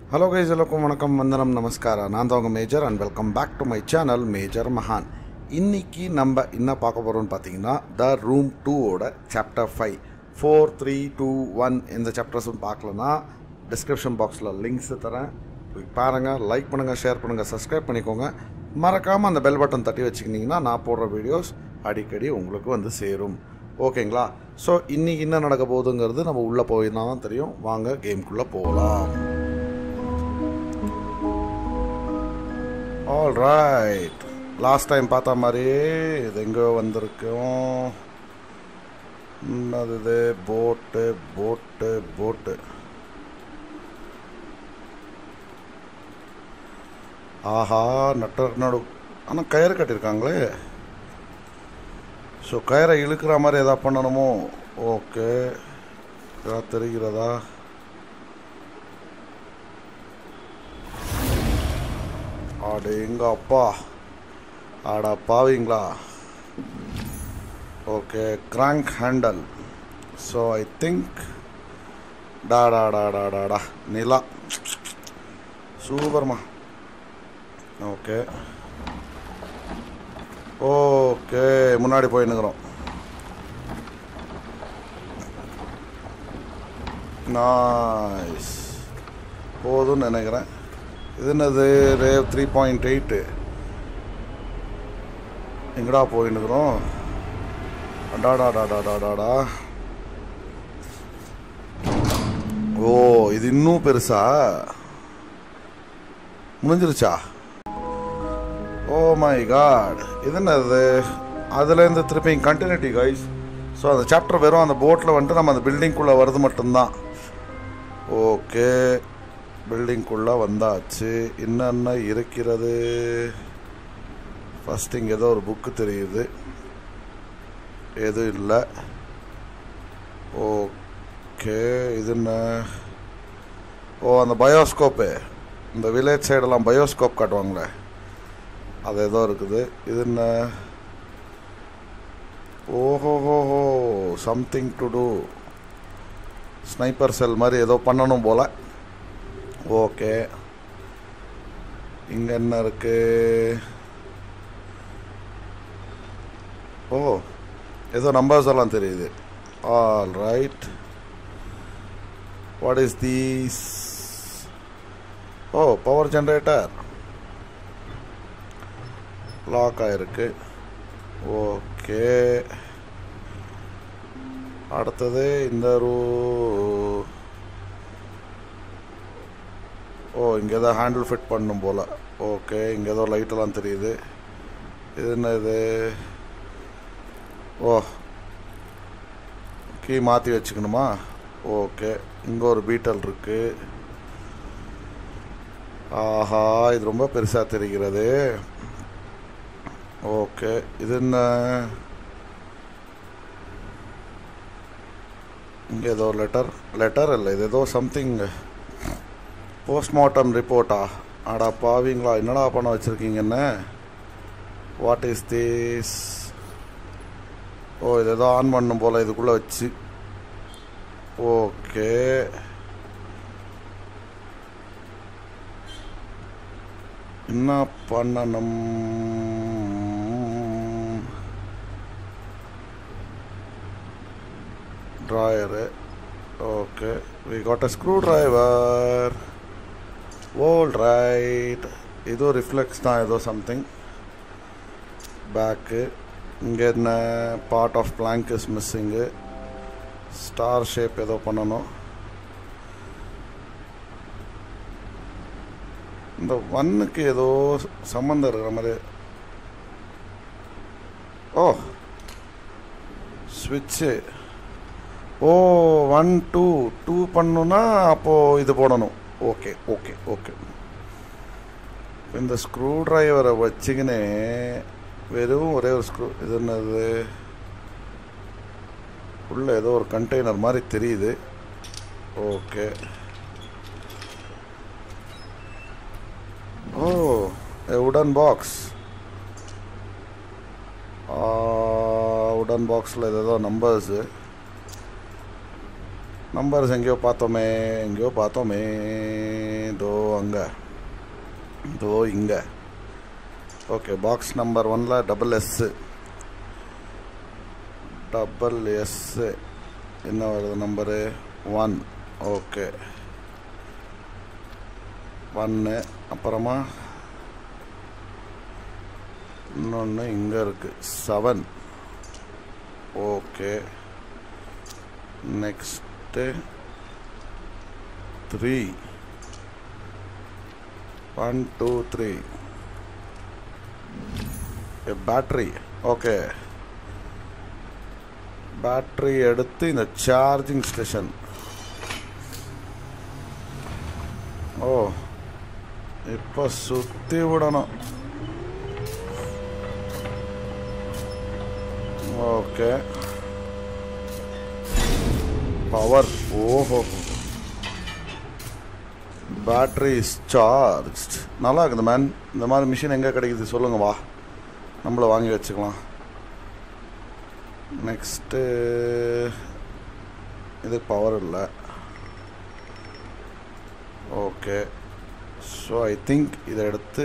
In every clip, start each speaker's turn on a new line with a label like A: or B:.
A: Hello guys எல்லாருக்கும் வணக்கம் வந்தனம் நமஸ்காரம் நான் தான் உங்கள் major and welcome back to my channel major மகான் இன்னைக்கு நம்ம என்ன பார்க்க போகிறோம்னு பார்த்தீங்கன்னா த ரூம் டூவோட chapter five four three two one எந்த சாப்டர்ஸும் பார்க்கலன்னா டிஸ்கிரிப்ஷன் பாக்ஸில் லிங்க்ஸ் தரேன் போய் பாருங்கள் லைக் பண்ணுங்கள் ஷேர் பண்ணுங்கள் சப்ஸ்கிரைப் பண்ணிக்கோங்க மறக்காமல் அந்த பெல் பட்டன் தட்டி வச்சுக்கிட்டிங்கன்னா நான் போடுற வீடியோஸ் அடிக்கடி உங்களுக்கு வந்து சேரும் ஓகேங்களா ஸோ இன்றைக்கி என்ன நடக்க போகுதுங்கிறது நம்ம உள்ளே போய் தான் தெரியும் வாங்க கேம்குள்ளே போகலாம் ஆல் ரைட் லாஸ்ட் டைம் பார்த்த மாதிரியே இது எங்கே வந்திருக்கோம் என்னது இது போட்டு போட்டு போட்டு ஆஹா நட்ட நடு ஆனால் கயிறு கட்டியிருக்காங்களே ஸோ கயிறை இழுக்கிற மாதிரி எதாவது பண்ணணுமோ ஓகே ஏதாவது தெரிகிறதா ஆடு எங்க அப்பா ஆடா பாவீங்களா okay crank handle so I think டா டா டா டா டா டா நிலா சூப்பர்மா ஓகே ஓகே முன்னாடி போயின்னுக்குறோம் நாய்ஸ் போதும்னு நினைக்கிறேன் இது என்னது ரேவ் த்ரீ பாயிண்ட் எயிட்டு எங்கடா போயின்னுக்குறோம் டாடா டாடா டாடாடா ஓ இது இன்னும் பெருசா முடிஞ்சிருச்சா ஓ மை காட் இது என்னது அதுலேருந்து திருப்பி கண்டினியூட்டி கைஸ் ஸோ அந்த சாப்டர் வெறும் அந்த போட்டில் வந்துட்டு நம்ம அந்த பில்டிங்குள்ளே வருது மட்டும்தான் ஓகே பில்டிங்குள்ளே வந்தாச்சு என்னென்ன இருக்கிறது ஃபஸ்ட் இங்கே ஏதோ ஒரு புக்கு தெரியுது எதுவும் இல்லை ஓகே இது என்ன ஓ அந்த பயோஸ்கோப்பு இந்த வில்லேஜ் சைடெல்லாம் பயோஸ்கோப் காட்டுவாங்களே அது ஏதோ இருக்குது இது என்ன ஓஹோஹோஹோ something to do sniper cell மாதிரி ஏதோ பண்ணணும் போல் ஓகே இங்கே என்ன இருக்கு ஓ ஏதோ நம்பர்ஸ் எல்லாம் தெரியுது all right what is these oh power generator lock ஆயிருக்கு ஓகே அடுத்தது இந்த ரூ ஓ இங்கே ஏதோ ஹேண்டில் ஃபிட் பண்ணும் போல் ஓகே இங்கே ஏதோ லைட்டெல்லாம் தெரியுது இது என்ன இது ஓ கீ மாற்றி வச்சுக்கணுமா ஓகே இங்கே ஒரு பீட்டல் இருக்கு ஆஹா இது ரொம்ப பெருசாக தெரிகிறது ஓகே இது என்ன இங்கே ஏதோ லெட்டர் லெட்டர் இல்லை இது ஏதோ சம்திங் போஸ்ட்மார்ட்டம் ரிப்போர்ட்டா ஆடா பாவீங்களா என்னடா பண்ண வச்சுருக்கீங்கன்னு வாட் இஸ் திஸ் ஓ இது ஏதோ ஆன் பண்ணும் போல் இதுக்குள்ளே வச்சு ஓகே என்ன பண்ணணும் drawer okay we got a screwdriver all right ஏதோ ரிஃப்ளெக்ஸ் தான் ஏதோ சம்திங் பேக்கு இங்கே என்ன part of plank is missing star shape ஏதோ பண்ணணும் இந்த ஒன்னுக்கு ஏதோ சம்மந்தம் இருக்கிற மாதிரி ஓ ஸ்விட்சு ஓ ஒன் டூ டூ பண்ணணுன்னா அப்போது இது போடணும் ஓகே ஓகே ஓகே இந்த ஸ்க்ரூ டிரைவரை வச்சுக்கினே வெறும் ஒரே ஒரு ஸ்க்ரூ இது என்னது உள்ள ஏதோ ஒரு கண்டெய்னர் மாதிரி தெரியுது ஓகே ஓ உடன் பாக்ஸ் உடன் பாக்ஸில் ஏதோ நம்பர்ஸு நம்பர்ஸ் எங்கேயோ பார்த்தோமே எங்கேயோ பார்த்தோமே தோ அங்கே இதோ இங்கே ஓகே பாக்ஸ் நம்பர் ஒனில் டபுள் எஸ்ஸு டபுள் எஸ்ஸு என்ன வருது நம்பரு ஒன் ஓகே ஒன்று அப்புறமா இன்னொன்று இங்கே இருக்குது seven okay next three one two three battery okay battery எடுத்து இந்த சார்ஜிங் ஸ்டேஷன் ஓ இப்போ சுற்றி விடணும் ஓகே பவர் ஓஹோ பேட்ரி இஸ் சார்ஜ் நல்லா இருக்குது மேன் இந்த மாதிரி மிஷின் எங்கே கிடைக்குது சொல்லுங்க வா நம்மள வாங்கி வச்சுக்கலாம் நெக்ஸ்ட்டு இது பவர் இல்லை ஓகே ஸோ ஐ திங்க் இதை எடுத்து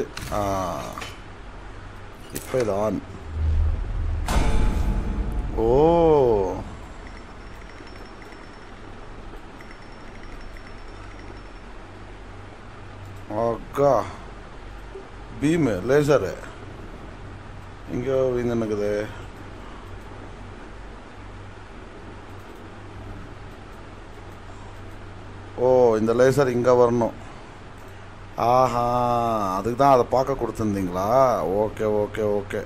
A: இப்போ இது ஆன் ஓ அக்கா பீமு லேசரு இங்கே இந்த இருக்குது ஓ இந்த லேசர் இங்கே வரணும் ஆஹா அதுக்கு தான் அதை பார்க்க கொடுத்துருந்தீங்களா ஓகே ஓகே ஓகே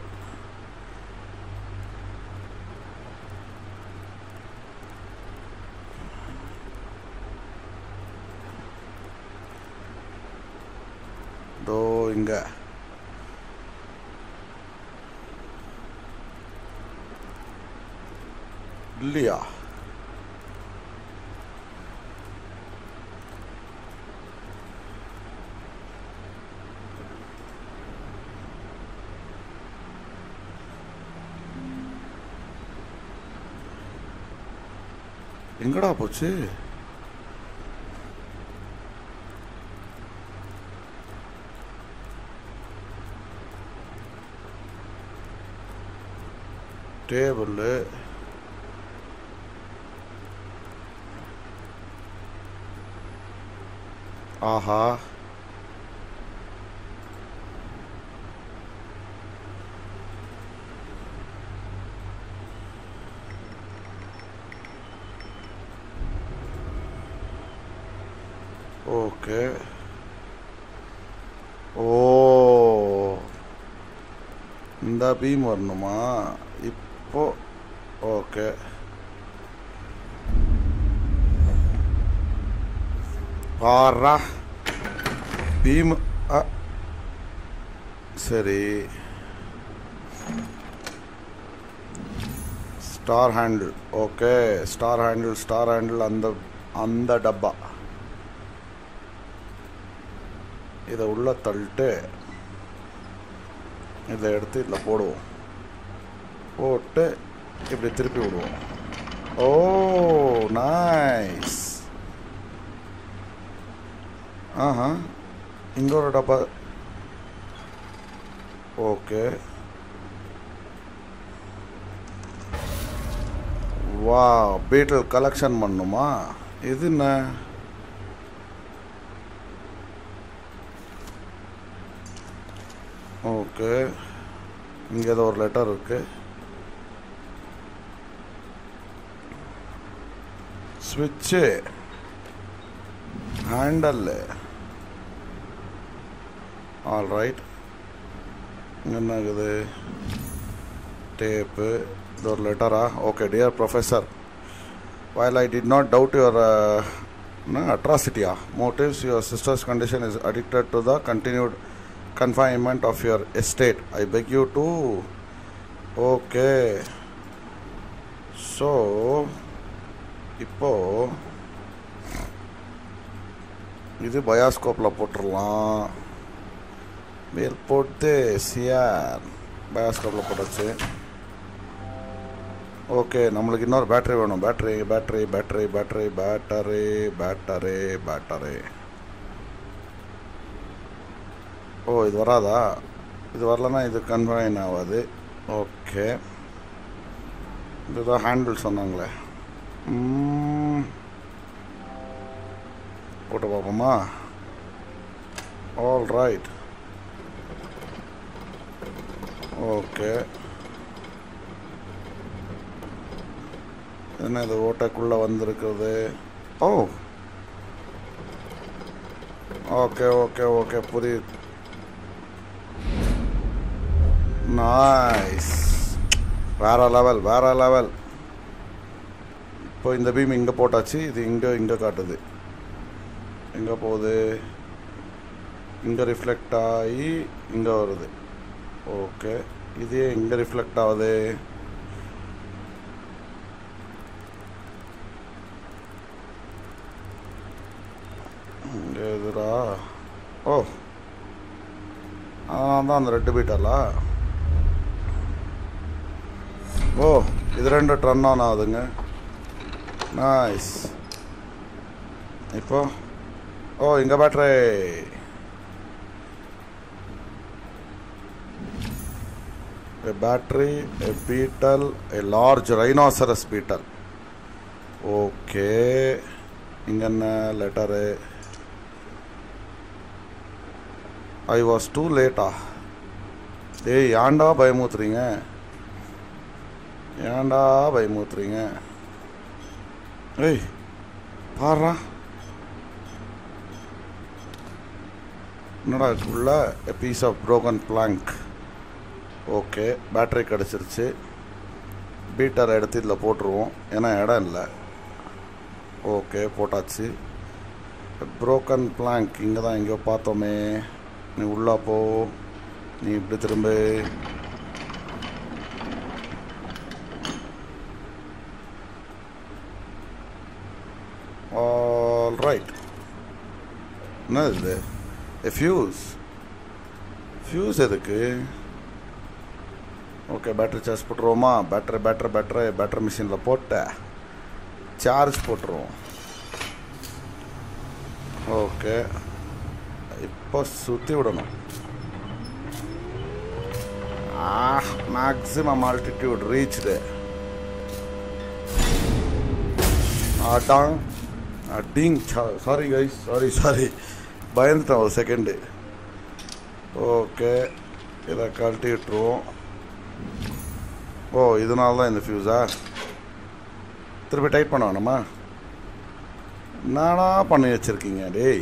A: தோ இங்க இல்லையா எங்கடா போச்சு டேபிள் ஆஹா ஓகே ஓ இந்த பீம் வரணுமா இப்போ ஓகே பாரா பீம் அ சரி star handle okay star handle star handle அந்த அந்த டப்பா இதை உள்ள தள்ளிட்டு இதை எடுத்து இதில் போடுவோம் போட்டு இப்படி திருப்பி விடுவோம் ஓ நைஸ் ஆஹா இங்கே ஒரு டப்பா ஓகே வா பீட்டில் கலெக்ஷன் பண்ணுமா இது என்ன ஓகே இங்கே ஏதோ ஒரு லெட்டர் இருக்கு ஸ்விட்சு ஹேண்டல் ஆல் ரைட் என்ன ஆகுது டேப்பு இது ஒரு லெட்டரா okay dear professor while I did not doubt your uh, no, atrocity, ah, motives, your sister's condition is addicted to the continued confinement of your estate. I beg you to. Okay. So, இப்போ இது பயாஸ்கோப்பில் போட்டுடலாம் மேல் போட்டு சியார் பயாஸ்கோப்பில் போட்டாச்சு okay நம்மளுக்கு இன்னொரு battery வேணும் battery battery battery battery battery battery battery oh இது வராதா இது வரலன்னா இது கன்வெயின் ஆகாது ஓகே இதுதான் ஹேண்டில் சொன்னாங்களே ம். போட்டு பார்ப்போமா ஆல் ரைட் ஓகே என்ன இது ஓட்டைக்குள்ளே வந்திருக்குது ஓ ஓகே ஓகே ஓகே புரியுது நைஸ் வேற லெவல் வேற லெவல் இப்போ இந்த பீம் இங்கே போட்டாச்சு இது இங்கே இங்கே காட்டுது எங்கே போகுது இங்கே ரிஃப்ளெக்ட் ஆகி இங்கே வருது ஓகே இது எங்கே ரிஃப்ளெக்ட் ஆகுது இங்கே எதுரா ஓ அதனால தான் அந்த ரெட்டு பீட்டலா ஓ இது ரெண்டு ட்ரன் ஆன் ஆகுதுங்க நைஸ் இப்போ ஓ இங்கே battery a battery, a beetle, a large rhinoceros beetle. Okay இங்கே என்ன லெட்டரு ஐ வாஸ் டூ லேட்டா ஏய் ஏன்டா பயமுத்துறீங்க ஏன்டா பயமுத்துறீங்க ஏய் பாடுறா என்னடா இதுக்குள்ள a piece of broken plank okay battery கிடச்சிருச்சு பீட்டர் எடுத்து இதில் போட்டுருவோம் ஏன்னா இடம் இல்லை ஓகே போட்டாச்சு ப்ரோக்கன் பிளாங்க் இங்கே தான் எங்கேயோ பார்த்தோமே நீ உள்ளா போ நீ இப்படி திரும்ப ஆல் ரைட் என்ன இது ஃபியூஸ் ஃபியூஸ் எதுக்கு ஓகே பேட்டரி சார்ஜ் போட்டுருவோமா பேட்டரி பேட்டரி பேட்டரி பேட்டரி மிஷினில் போட்ட சார்ஜ் போட்டுருவோம் ஓகே இப்போ சுற்றி விடணும் மேக்ஸிமம் ஆல்டிடியூட் ரீச்டு அடாங் அடிங் சாரி கைஸ் சாரி சாரி பயந்துட்டேன் ஒரு செகண்டு ஓகே இதை கழட்டி விட்டுருவோம் ஓ இதனால தான் இந்த ஃபியூஸா திருப்பி டைப் பண்ண வேணுமா என்னடா பண்ணி வச்சிருக்கீங்க டேய்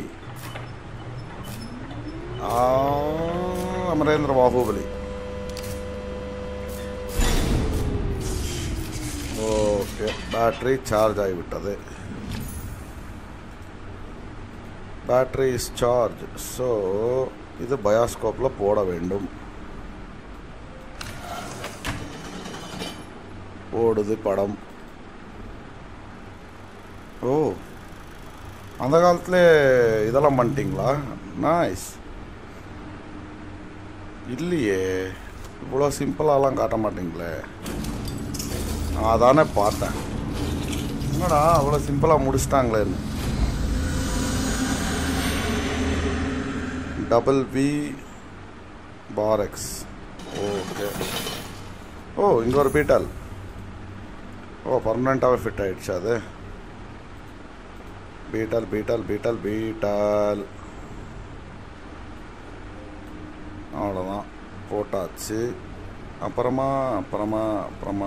A: ஆ, Amarendra Baahubali okay battery charge ஆகிவிட்டது பேட்டரி இஸ் சார்ஜ் ஸோ இது பயாஸ்கோப்பில் போட வேண்டும் ஓடுது படம் ஓ அந்த காலத்துல இதெல்லாம் பண்ணிட்டீங்களா நைஸ் இல்லையே இவ்வளோ சிம்பிளாலாம் காட்ட மாட்டீங்களே நான் அதானே பார்த்தேன் என்னடா அவ்வளோ சிம்பிளாக முடிச்சிட்டாங்களேன்னு டபுள் வி பாரெக்ஸ் ஓகே ஓ இங்கே ஒரு பீட்டால் ஓ பர்மனெண்ட்டாகவே ஃபிட் ஆயிடுச்சு அது பீட்டால் பீட்டால் பீட்டால் பீட்டால் அவ்வளோதான் போட்டாச்சு அப்புறமா அப்புறமா அப்புறமா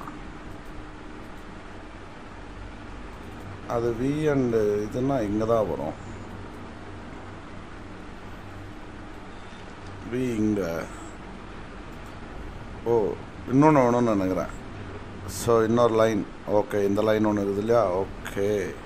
A: அது வி அண்டு இதுன்னா இங்கே தான் வரும் வி இங்கே ஓ இன்னொன்று வேணும்னு நினைக்கிறேன் ஸோ இன்னொரு லைன் ஓகே இந்த லைன் ஒன்று இருக்குது இல்லையா ஓகே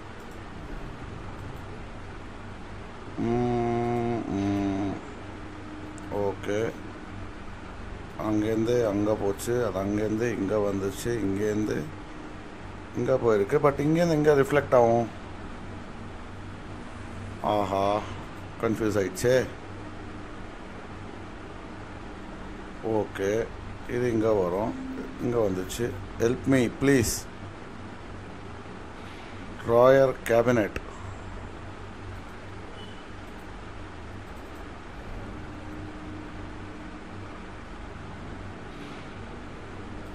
A: ஓகே அங்கேருந்து அங்கே போச்சு அது அங்கேருந்து இங்கே வந்துச்சு இங்கேருந்து இங்கே போயிருக்கு பட் இங்கேருந்து எங்கே ரிஃப்ளெக்ட் ஆகும் ஆஹா கன்ஃபியூஸ் ஆயிடுச்சே ஓகே இது இங்கே வரும் இங்கே வந்துச்சு help me please drawer cabinet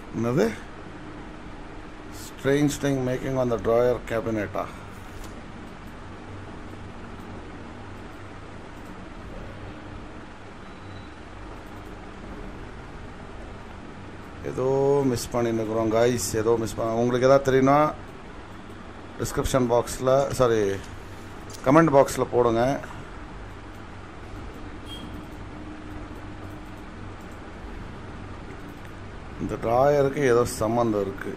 A: என்னது strange thing making on the drawer கேபினெட்டா ஏதோ மிஸ் பண்ணின்னுக்குறோம் கைஸ் ஏதோ மிஸ் பண்ண உங்களுக்கு எதாவது தெரியும்னா டிஸ்கிரிப்ஷன் பாக்ஸில் சாரி கமெண்ட் பாக்ஸில் போடுங்க இந்த ட்ராயருக்கு ஏதோ சம்மந்தம் இருக்கு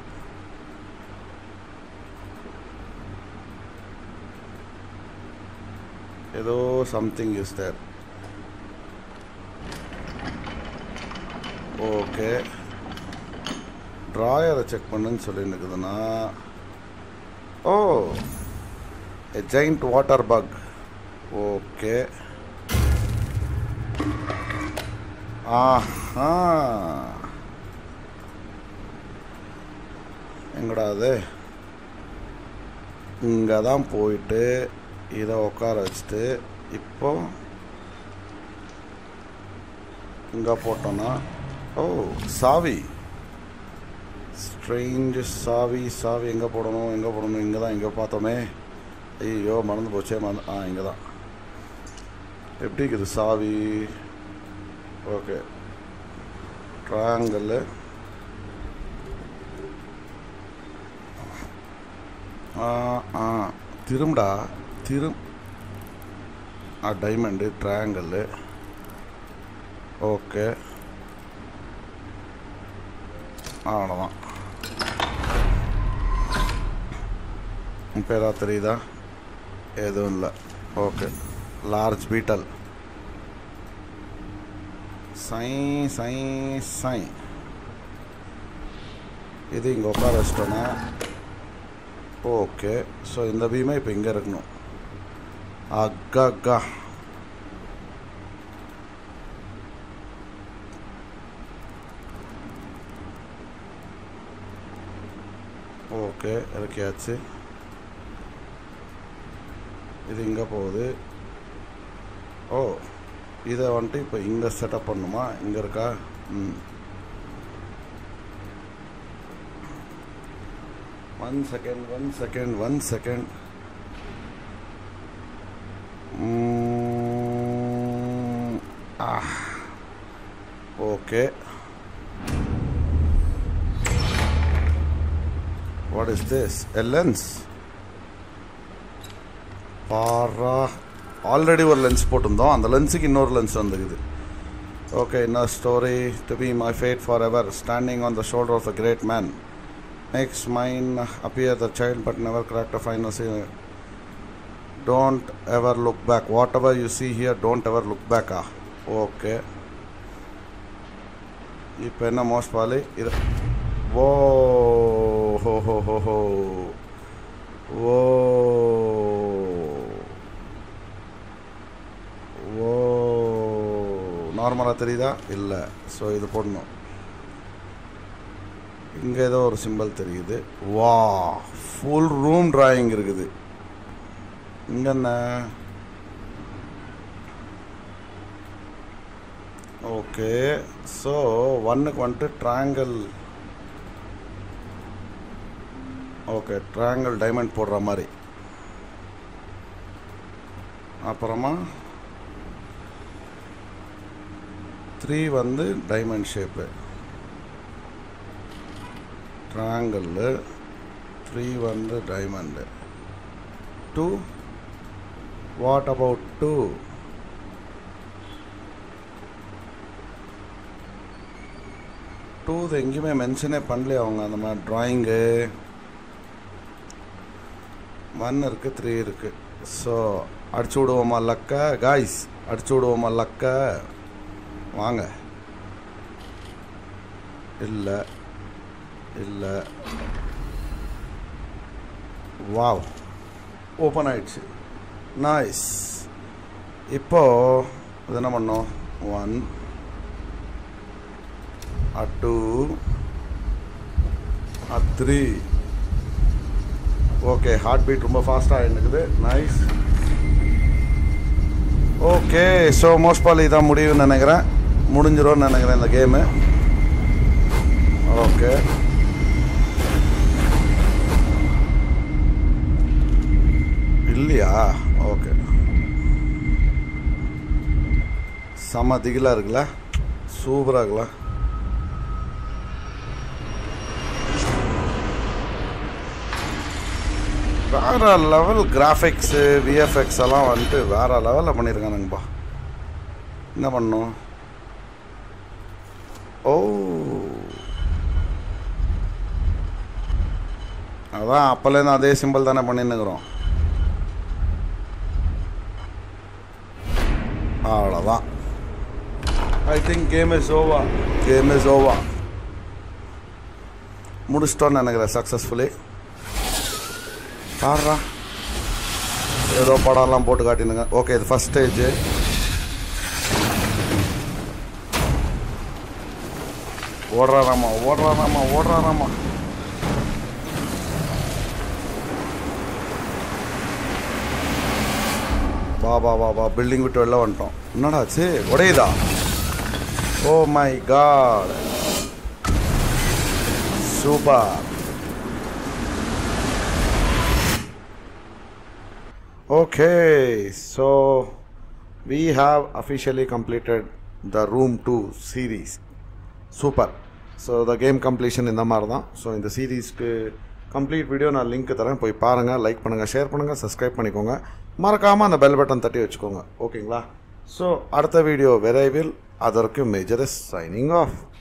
A: ஏதோ சம்திங் இஸ் தேர் ஓகே ட்ராயரை செக் பண்ணுன்னு சொல்லியிருக்குதுன்னா oh a giant water bug okay ஆஹா எங்கடா அது இங்கே தான் போயிட்டு இதை உட்கார வச்சுட்டு இப்போ இங்கே போட்டோன்னா ஓ சாவி ஸ்ட்ரெயிஞ்ச் சாவி சாவி எங்கே போடணும் எங்கே போடணும் இங்கே தான் எங்கே பார்த்தோமே ஐயோ மறந்து போச்சே மறந்து ஆ இங்கே தான் எப்படி இருக்குது சாவி ஓகே ட்ராங்கல் ஆ ஆ திரும்படா திரும் ஆ டைமண்டு ட்ரையாங்கிள் ஓகே அவ்வளோதான் இப்போ ஏதாவது தெரியுதா எதுவும் இல்லை ஓகே லார்ஜ் பீட்டல் சை சை சை இது இங்கே உட்கார வச்சிட்டோன்னா ஓகே ஸோ இந்த பீமே இப்போ இங்கே இருக்கணும் அக்கா அக்கா ஓகே இறக்கியாச்சு இது இங்கே போகுது ஓ இதை வந்துட்டு இப்போ இங்கே செட்டப் பண்ணுமா இங்கே இருக்கா ம் one second one second one second okay what is this a lens பாரா ஆல்ரெடி ஒரு லென்ஸ் போட்டிருந்தோம் அந்த லென்ஸுக்கு இன்னொரு லென்ஸ் வந்துக்குது ஓகே இன்னொரு story to be my fate forever standing on the shoulder of a great man makes mine appear the child but never cracked a final say don't ever look back whatever you see here don't ever look back ah okay இப்போ என்ன most poly இது ஓ ஹோ ஹோ ஹோ ஹோ ஓ ஓ நார்மலாக தெரியுதா இல்லை ஸோ இது போடணும் இங்கே ஏதோ ஒரு சிம்பிள் தெரியுது வா ஃபுல் ரூம் டிராயிங் இருக்குது இங்கே என்ன ஓகே ஸோ ஒன்னுக்கு வந்துட்டு ட்ராங்கிள் ஓகே ட்ராங்கிள் டைமண்ட் போடுற மாதிரி அப்புறமா த்ரீ வந்து டைமண்ட் ஷேப்பு ட்ராங்கிள் த்ரீ வந்து diamond two what about two two இது எங்கேயுமே மென்ஷனே பண்ணலையே அவங்க அந்த மாதிரி ட்ராயிங்கு ஒன் இருக்குது த்ரீ இருக்குது ஸோ அடிச்சு விடுவோமா லக்க காய்ஸ் அடிச்சு விடுவோமா லக்க வாங்க இல்லை இல்லை வாவ் ஓப்பன் ஆயிடுச்சு நைஸ் இப்போ இது என்ன பண்ணோம் one a two, a three. Okay heart beat ரொம்ப ஃபாஸ்ட்டாக இருக்குது நைஸ் ஓகே ஸோ மோஸ்ட் பால் இதான் முடியும்னு நினைக்கிறேன் முடிஞ்சிரும்னு நினைக்கிறேன் இந்த கேமு ஓகே இல்லையா ஓகே செம திகிலாக இருக்குல்ல சூப்பராக இருக்குல்ல வேற லெவல் கிராஃபிக்ஸு விஎஃப்எக்ஸ் எல்லாம் வந்துட்டு வேற லெவலில் பண்ணியிருக்கானுங்கப்பா என்ன பண்ணும் ஓ அதான் அப்போலேருந்து அதே சிம்பிள் தானே பண்ணின்னுக்குறோம் அவ்வளோதான் I think game is over game is over முடிச்சிட்டோன்னு நினைக்கிறேன் சக்ஸஸ்ஃபுல்லி பாடுறா ஏதோ படம்லாம் போட்டு காட்டினுங்க ஓகே இது ஃபஸ்ட் ஸ்டேஜ் ஓடுறாராமா ஓடுறாராமா ஓடுறாராமா வா வா வா வா பில்டிங் விட்டு வெளில வந்துட்டோம் என்னடா ஆச்சு உடையுதா oh my god super Okay, so we have officially completed the Room 2 series. Super so the game completion இந்த மாதிரி தான் ஸோ இந்த சீரீஸ்க்கு கம்ப்ளீட் வீடியோ நான் லிங்க் தரேன் போய் பாருங்கள் லைக் பண்ணுங்கள் ஷேர் பண்ணுங்கள் சப்ஸ்கிரைப் பண்ணிக்கோங்க மறக்காமல் அந்த பெல் பட்டன் தட்டி வச்சுக்கோங்க ஓகேங்களா ஸோ அடுத்த வீடியோ விரைவில் அதற்கு மேஜர் இஸ் சைனிங் ஆஃப்